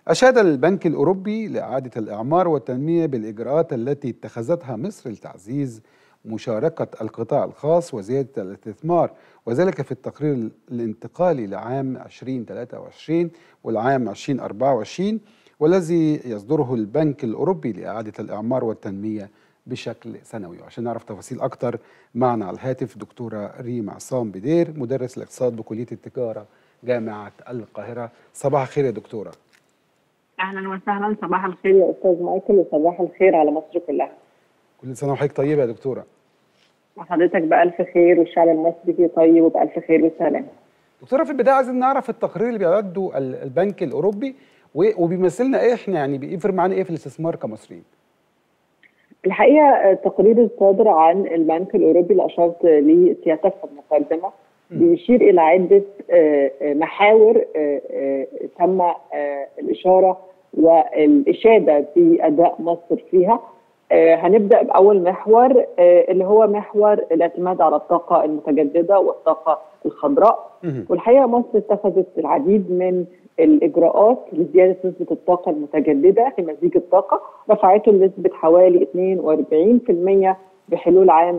أشاد البنك الأوروبي لإعادة الإعمار والتنمية بالإجراءات التي اتخذتها مصر لتعزيز مشاركة القطاع الخاص وزيادة الاستثمار وذلك في التقرير الانتقالي لعام 2023 والعام 2024 والذي يصدره البنك الأوروبي لإعادة الإعمار والتنمية بشكل سنوي وعشان نعرف تفاصيل أكتر معنا على الهاتف دكتورة ريم عصام بدير مدرس الاقتصاد بكلية التجارة جامعة القاهرة صباح الخير يا دكتورة اهلا وسهلا صباح الخير يا استاذ مايكل وصباح الخير على مصر كلها كل سنة وحضرتك طيبة يا دكتورة وحضرتك بألف خير والشعب المصري فيه طيب وبألف خير وسلام دكتورة في البداية عايزين نعرف التقرير اللي بيعده ال- البنك الأوروبي و- وبيمثلنا إيه إحنا يعني بيفرق معانا إيه في الاستثمار كمصريين؟ الحقيقه التقرير الصادر عن البنك الاوروبي اللي اشرت لسيادتك في المقدمه بيشير الى عده آه، آه، محاور آه، آه، تم آه، الاشاره والاشاده باداء مصر فيها آه، هنبدا باول محور آه، اللي هو محور الاعتماد على الطاقه المتجدده والطاقه الخضراء مهم. والحقيقه مصر اتخذت العديد من الاجراءات لزياده نسبه الطاقه المتجدده في مزيج الطاقه رفعته لنسبه حوالي 42% بحلول عام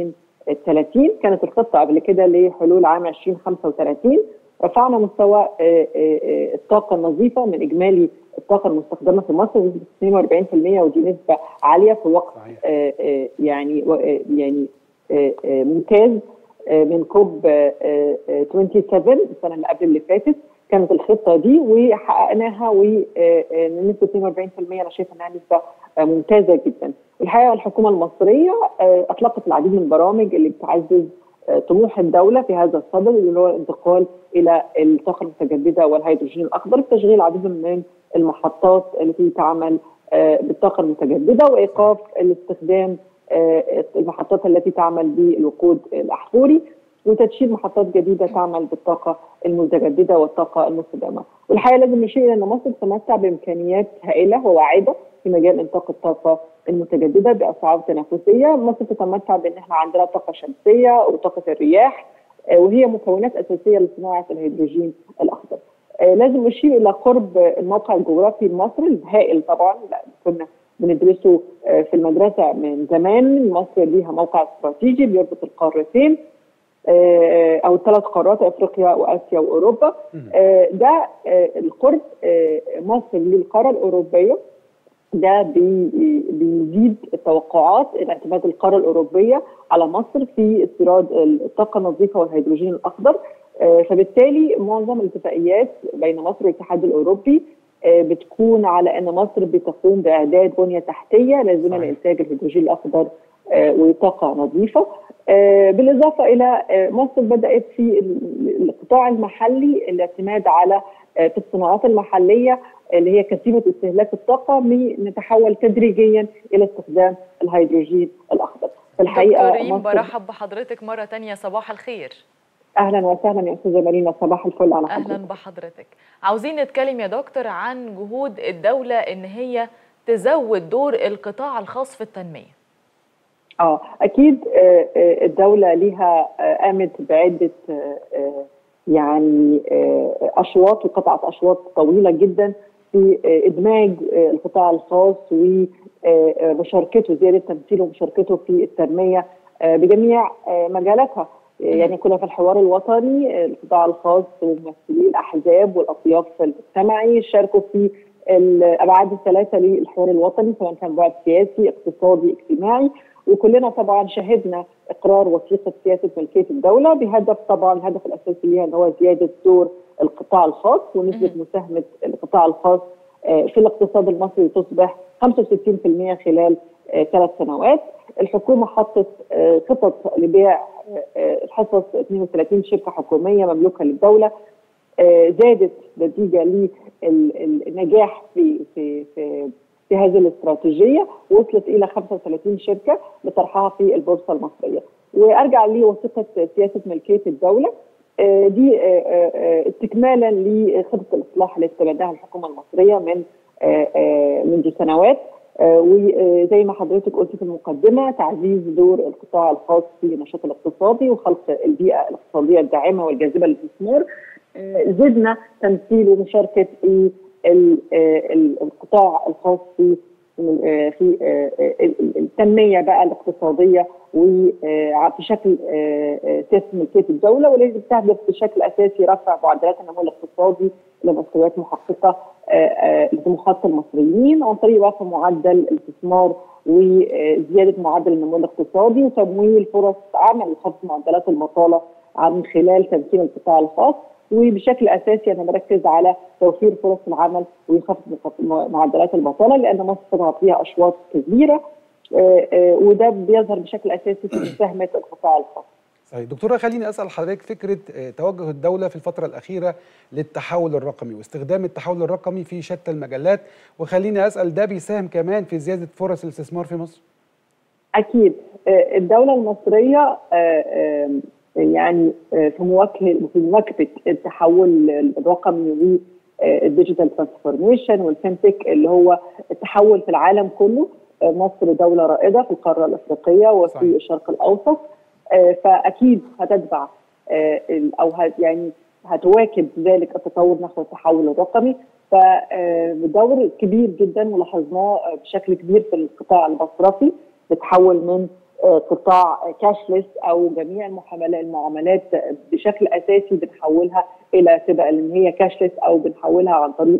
2030 كانت الخطه قبل كده لحلول عام 2035 رفعنا مستوى آه، آه، آه، الطاقه النظيفه من اجمالي الطاقه المستخدمه في مصر بنسبه 42% ودي نسبه عاليه في وقت صحيح. آه، آه، يعني و- آه، يعني آه، آه، ممتاز آه، من كوب آه، آه، آه، 27 السنه اللي قبل اللي فاتت كانت الخطه دي وحققناها ونسبه 42% انا شايفه انها نسبه آه، ممتازه جدا. الحقيقه الحكومه المصريه آه، اطلقت العديد من البرامج اللي بتعزز آه، طموح الدوله في هذا الصدد اللي هو الانتقال الى الطاقه المتجدده والهيدروجين الاخضر بتشغيل العديد من المحطات التي تعمل آه، بالطاقه المتجدده وايقاف الاستخدام آه، المحطات التي تعمل بالوقود الاحفوري وتدشين محطات جديده تعمل بالطاقه المتجدده والطاقه المستدامه. والحقيقه لازم نشير الى ان مصر تتمتع بامكانيات هائله وواعده في مجال انتاج الطاقه المتجدده باسعار تنافسيه، مصر تتمتع بان احنا عندنا طاقه شمسيه وطاقه الرياح آه، وهي مكونات اساسيه لصناعه الهيدروجين الاخضر. آه، لازم نشير الى قرب الموقع الجغرافي المصري الهائل طبعا لا كنا بندرسه آه، في المدرسه من زمان مصر ليها موقع استراتيجي بيربط القارتين آه، او الثلاث قارات افريقيا واسيا واوروبا آه، ده آه، القرب آه، مصر للقاره الاوروبيه ده بي- بيزيد التوقعات الاعتماد القاره الاوروبيه على مصر في استيراد الطاقه النظيفه والهيدروجين الاخضر آه، فبالتالي معظم الاتفاقيات بين مصر والاتحاد الاوروبي آه، بتكون على ان مصر بتقوم باعداد بنيه تحتيه لازمه صحيح. لانتاج الهيدروجين الاخضر آه، وطاقه نظيفه آه، بالاضافه الى آه، مصر بدات في ال- القطاع المحلي الاعتماد على آه، في الصناعات المحليه اللي هي كثيفه استهلاك الطاقه نتحول تدريجيا الى استخدام الهيدروجين الاخضر. دكتور ريم مصر برحب بحضرتك مرة تانية صباح الخير اهلا وسهلا يا استاذه مارينا صباح الفل على أهلا حضرتك. بحضرتك عاوزين نتكلم يا دكتور عن جهود الدولة إن هي تزود دور القطاع الخاص في التنمية اه اكيد آه، آه، الدوله ليها آه، قامت بعده آه، آه، يعني آه، اشواط وقطعت اشواط طويله جدا في آه، ادماج آه، القطاع الخاص ومشاركته زياده تمثيله ومشاركته في التنميه آه، بجميع آه، مجالاتها آه، يعني كنا في الحوار الوطني آه، القطاع الخاص وممثلي الاحزاب والاطياف المجتمعي شاركوا في الابعاد الثلاثه للحوار الوطني سواء كان بعد سياسي اقتصادي اجتماعي وكلنا طبعا شهدنا اقرار وثيقه سياسه ملكيه الدوله بهدف طبعا الهدف الاساسي ليها ان هو زياده دور القطاع الخاص ونسبه مساهمه القطاع الخاص آه، في الاقتصاد المصري تصبح 65% خلال آه، ثلاث سنوات. الحكومه حطت آه، خطط لبيع آه، آه، حصص 32 شركه حكوميه مملوكه للدوله آه، زادت نتيجه للنجاح في في في في هذه الاستراتيجيه وصلت الى 35 شركه لطرحها في البورصه المصريه وارجع لوثيقه سياسه ملكيه الدوله آه، دي آه، آه، استكمالا لخطه الاصلاح اللي تبناها الحكومه المصريه من آه، آه، منذ سنوات آه، وزي ما حضرتك قلت في المقدمه تعزيز دور القطاع الخاص في النشاط الاقتصادي وخلق البيئه الاقتصاديه الداعمه والجاذبه للاستثمار آه، زدنا تمثيل ومشاركه القطاع الخاص في في التنميه بقى الاقتصاديه وفي شكل سياسه ملكيه الدوله والتي بتهدف بشكل اساسي رفع معدلات النمو الاقتصادي لمستويات محققه لطموحات المصريين عن طريق رفع معدل الاستثمار وزياده معدل النمو الاقتصادي وتمويل فرص عمل وخفض معدلات البطاله من خلال تمكين القطاع الخاص وبشكل اساسي انا بركز على توفير فرص العمل ويخفض معدلات البطاله لان مصر تضغط فيها اشواط كبيره وده بيظهر بشكل اساسي في مساهمه القطاع الخاص. صحيح دكتوره خليني اسال حضرتك فكره توجه الدوله في الفتره الاخيره للتحول الرقمي واستخدام التحول الرقمي في شتى المجالات وخليني اسال ده بيساهم كمان في زياده فرص الاستثمار في مصر؟ اكيد الدوله المصريه يعني في مواجهه في مواكبه التحول الرقمي والديجيتال ترانسفورميشن والفinTech اللي هو التحول في العالم كله مصر دوله رائده في القاره الافريقيه وفي صحيح. الشرق الاوسط فاكيد هتتبع او يعني هتواكب ذلك التطور نحو التحول الرقمي فدور كبير جدا ولاحظناه بشكل كبير في القطاع المصرفي بتحول من قطاع كاشلس او جميع المعاملات المعاملات بشكل اساسي بنحولها الى تبقى ان هي كاشلس او بنحولها عن طريق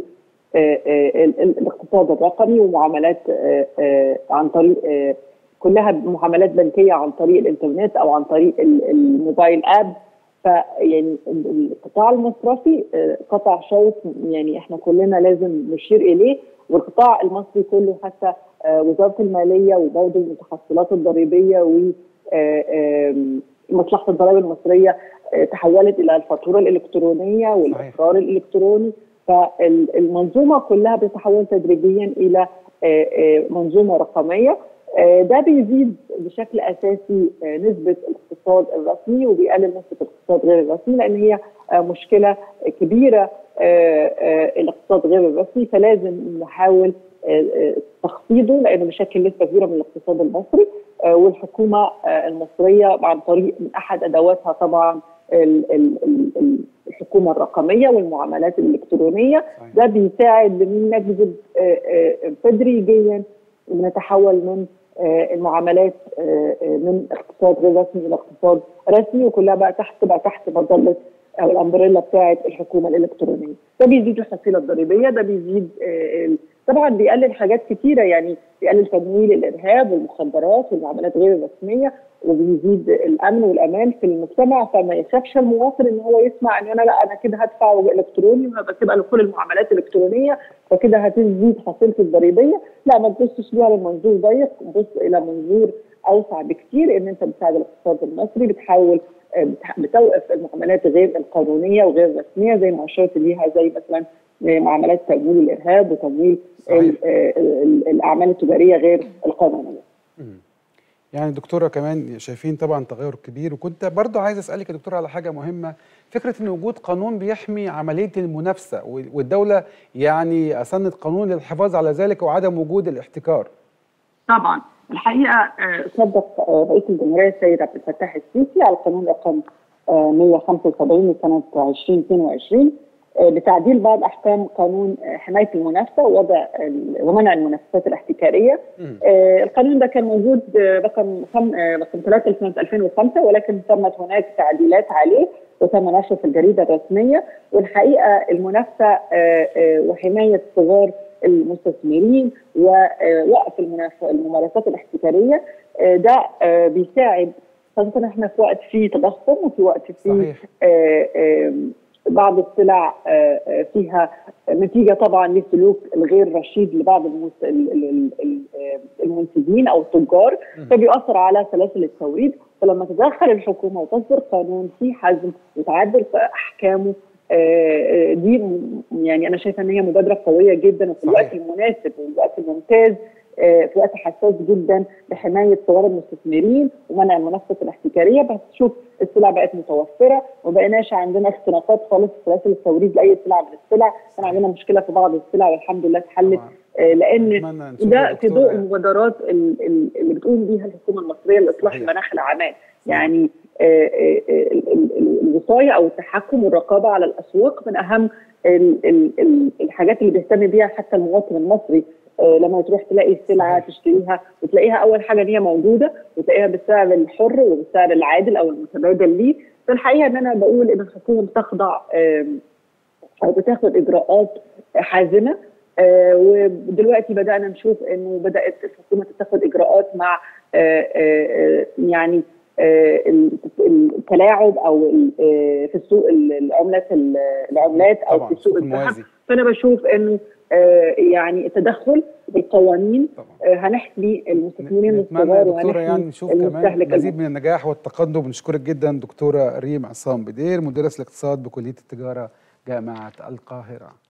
الاقتصاد الرقمي ومعاملات عن طريق كلها معاملات بنكيه عن طريق الانترنت او عن طريق الموبايل اب فيعني القطاع المصرفي قطع شوط يعني احنا كلنا لازم نشير اليه والقطاع المصري كله حتى وزاره الماليه وبرضه المتحصلات الضريبيه و مصلحه الضرائب المصريه تحولت الى الفاتوره الالكترونيه والاقرار الالكتروني فالمنظومه كلها بتتحول تدريجيا الى منظومه رقميه ده بيزيد بشكل اساسي نسبه الاقتصاد الرسمي وبيقلل نسبه الاقتصاد غير الرسمي لان هي مشكله كبيره الاقتصاد غير الرسمي فلازم نحاول تخفيضه لانه بيشكل نسبه كبيره من الاقتصاد المصري والحكومه المصريه عن طريق من احد ادواتها طبعا الحكومه الرقميه والمعاملات الالكترونيه ده بيساعد ان نجذب تدريجيا ونتحول من المعاملات من اقتصاد غير رسمي الى اقتصاد رسمي وكلها بقى تحت بقى تحت مظله او الامبريلا بتاعه الحكومه الالكترونيه ده بيزيد الحصيله الضريبيه ده بيزيد طبعا بيقلل حاجات كتيره يعني بيقلل تمويل الارهاب والمخدرات والمعاملات غير الرسميه وبيزيد الامن والامان في المجتمع فما يخافش المواطن ان هو يسمع ان انا لا انا كده هدفع الكتروني وهبقى تبقى كل المعاملات الكترونيه فكده هتزيد حصيلتي الضريبيه لا ما تبصش ليها للمنظور ضيق بص الى منظور اوسع بكتير ان انت بتساعد الاقتصاد المصري بتحاول بتوقف المعاملات غير القانونيه وغير الرسميه زي ما اشرت ليها زي مثلا معاملات تمويل الارهاب وتمويل الاعمال التجاريه غير القانونيه. يعني دكتوره كمان شايفين طبعا تغير كبير وكنت برضو عايز اسالك يا دكتوره على حاجه مهمه فكره ان وجود قانون بيحمي عمليه المنافسه والدوله يعني اسنت قانون للحفاظ على ذلك وعدم وجود الاحتكار. طبعا الحقيقه صدق رئيس الجمهوريه السيد عبد الفتاح السيسي على القانون رقم 175 لسنه 2022 بتعديل بعض احكام قانون حمايه المنافسه ووضع ومنع المنافسات الاحتكاريه. آه القانون ده كان موجود رقم خم رقم 3 سنه 2005 ولكن تمت هناك تعديلات عليه وتم نشره في الجريده الرسميه والحقيقه المنافسه آه آه وحمايه صغار المستثمرين ووقف الممارسات الاحتكاريه ده بيساعد خاصه احنا في وقت فيه تضخم وفي وقت فيه بعض السلع فيها نتيجه طبعا للسلوك الغير رشيد لبعض المنتجين او التجار فبيؤثر على سلاسل التوريد فلما تدخل الحكومه وتصدر قانون فيه حزم وتعدل في احكامه دي يعني انا شايفه ان هي مبادره قويه جدا وفي الوقت المناسب والوقت الممتاز في وقت حساس جدا لحمايه صغار المستثمرين ومنع المنافسه الاحتكاريه بس شوف السلع بقت متوفره وما بقيناش عندنا اختناقات خالص في سلاسل التوريد لاي سلعه من السلع كان عندنا مشكله في بعض السلع والحمد لله اتحلت آه، لان أتمنى نشوف ده يا في دكتورة ضوء يعني. المبادرات ال- ال- اللي بتقوم بيها الحكومه المصريه لاصلاح صحيح. المناخ العام يعني آه، آه، آه، ال- ال- الوصايه او التحكم والرقابه على الاسواق من اهم ال- ال- ال- الحاجات اللي بيهتم بيها حتى المواطن المصري آه، لما تروح تلاقي السلعه صحيح. تشتريها وتلاقيها اول حاجه ان هي موجوده وتلاقيها بالسعر الحر وبالسعر العادل او المتبادل ليه فالحقيقه ان انا بقول ان الحكومه بتخضع آم، او بتاخد اجراءات حازمه آه، ودلوقتي بدانا نشوف انه بدات الحكومه تاخد اجراءات مع آه، آه، آه، يعني آه، ال- التلاعب او ال- آه، في السوق ال- العملات العملات او طبعا في سوق السوق الذهب الموازي فانا بشوف انه آه، يعني التدخل بالقوانين طبعا آه، هنحمي المستثمرين نتمنى الصغار يا دكتوره يعني وهنحمي نشوف كمان المستهلك مزيد من النجاح والتقدم بنشكرك جدا دكتوره ريم عصام بدير مدرس الاقتصاد بكليه التجاره جامعه القاهره